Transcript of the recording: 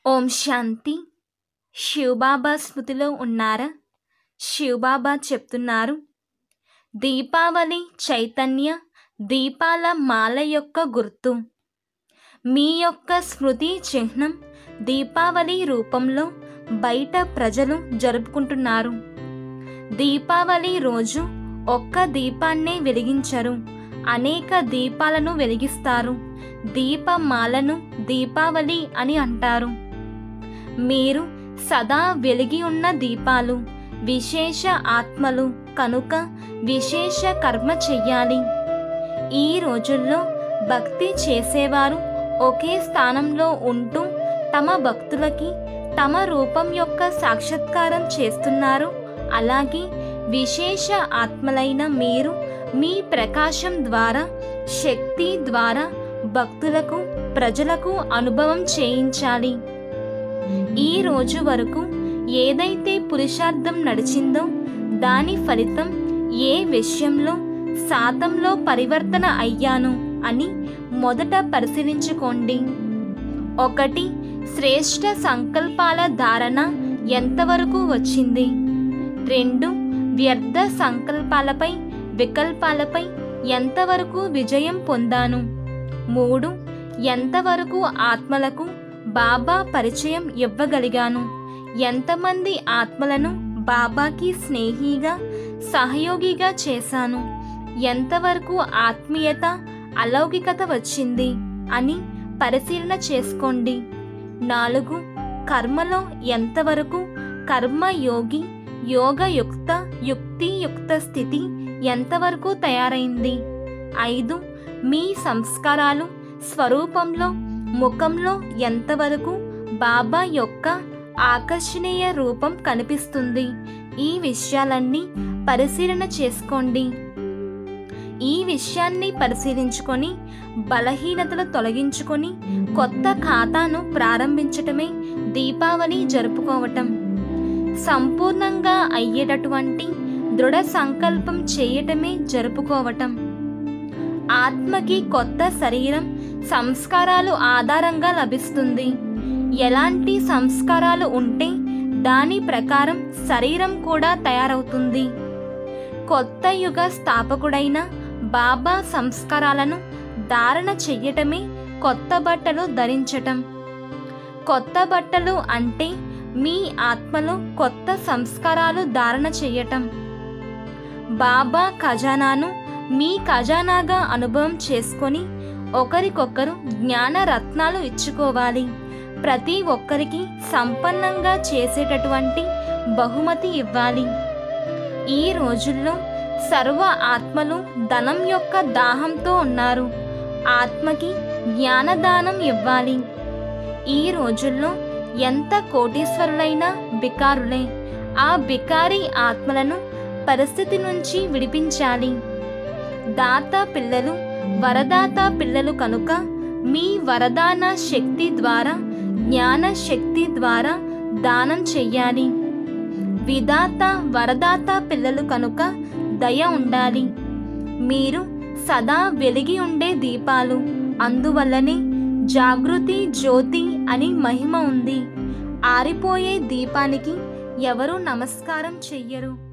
ఓం శాంతి శివబాబా స్మృతిలో ఉన్నారా శివబాబా చెప్తున్నారు దీపావళి చైతన్య దీపాల మాల యొక్క గుర్తు మీ యొక్క స్మృతి చిహ్నం దీపావళి రూపంలో బయట ప్రజలు జరుపుకుంటున్నారు దీపావళి రోజు ఒక్క దీపాన్నే వెలిగించరు అనేక దీపాలను వెలిగిస్తారు దీపమాలను దీపావళి అని అంటారు మీరు సదా వెలిగి ఉన్న దీపాలు విశేష ఆత్మలు కనుక విశేష కర్మ చెయ్యాలి ఈ రోజుల్లో భక్తి చేసేవారు ఒకే స్థానంలో ఉంటూ తమ భక్తులకి తమ రూపం యొక్క సాక్షాత్కారం చేస్తున్నారు అలాగే విశేష ఆత్మలైన మీరు మీ ప్రకాశం ద్వారా శక్తి ద్వారా భక్తులకు ప్రజలకు అనుభవం చేయించాలి ఈ రోజు వరకు ఏదైతే పురుషార్థం నడిచిందో దాని ఫలితం ఏ విషయంలో శాతంలో పరివర్తన అయ్యాను అని మొదట పరిశీలించుకోండి ఒకటి శ్రేష్ట సంకల్పాల ధారణ ఎంతవరకు వచ్చింది రెండు వ్యర్థ సంకల్పాలపై వికల్పాలపై ఎంతవరకు విజయం పొందాను మూడు ఎంతవరకు ఆత్మలకు బాబా పరిచయం ఇవ్వగలిగాను ఎంతమంది ఆత్మలను బాబాకి స్నేహిగా సహయోగిగా చేశాను ఎంతవరకు ఆత్మీయత అలౌకికత వచ్చింది అని పరిశీలన చేసుకోండి నాలుగు కర్మలో ఎంతవరకు కర్మయోగి యోగయుక్త యుక్తియుక్త స్థితి ఎంతవరకు తయారైంది ఐదు మీ సంస్కారాలు స్వరూపంలో ముఖంలో ఎంతవరకు బాబా యొక్క ఆకర్షణీయ రూపం కనిపిస్తుంది ఈ విషయాలన్నీ పరిశీలన చేసుకోండి ఈ విషయాన్ని పరిశీలించుకొని బలహీనతలు తొలగించుకొని కొత్త ఖాతాను ప్రారంభించటమే దీపావళి జరుపుకోవటం సంపూర్ణంగా అయ్యేటటువంటి దృఢ సంకల్పం చేయటమే జరుపుకోవటం ఆత్మకి కొత్త శరీరం సంస్కారాలు ఆధారంగా లభిస్తుంది ఎలాంటి సంస్కారాలు ఉంటే దాని ప్రకారం శరీరం కూడా తయారవుతుంది కొత్త యుగ స్థాపకుడైన బాబా సంస్కారాలను ధారణ చెయ్యటమే కొత్త బట్టలు ధరించటం కొత్త బట్టలు అంటే మీ ఆత్మలో కొత్త సంస్కారాలు ధారణ చెయ్యటం బాబా ఖజానాను మీ ఖజానాగా అనుభవం చేసుకొని ఒకరికొకరు జ్ఞాన రత్నాలు ఇచ్చుకోవాలి ప్రతి ఒక్కరికి సంపన్నంగా చేసేటటువంటి బహుమతి ఇవ్వాలి ఈ రోజుల్లో సర్వ ఆత్మలు ధనం యొక్క దాహంతో ఉన్నారు ఆత్మకి జ్ఞానదానం ఇవ్వాలి ఈ రోజుల్లో ఎంత కోటీశ్వరులైనా బికారులే ఆ బికారి ఆత్మలను పరిస్థితి నుంచి విడిపించాలి దాత పిల్లలు వరదాత పిల్లలు కనుక మీ వరదాన శక్తి ద్వారా జ్ఞాన శక్తి ద్వారా దానం చెయ్యాలి విధాత వరదాత పిల్లలు కనుక దయ ఉండాలి మీరు సదా వెలిగి ఉండే దీపాలు అందువల్లనే జాగృతి జ్యోతి అని మహిమ ఉంది ఆరిపోయే దీపానికి ఎవరూ నమస్కారం చెయ్యరు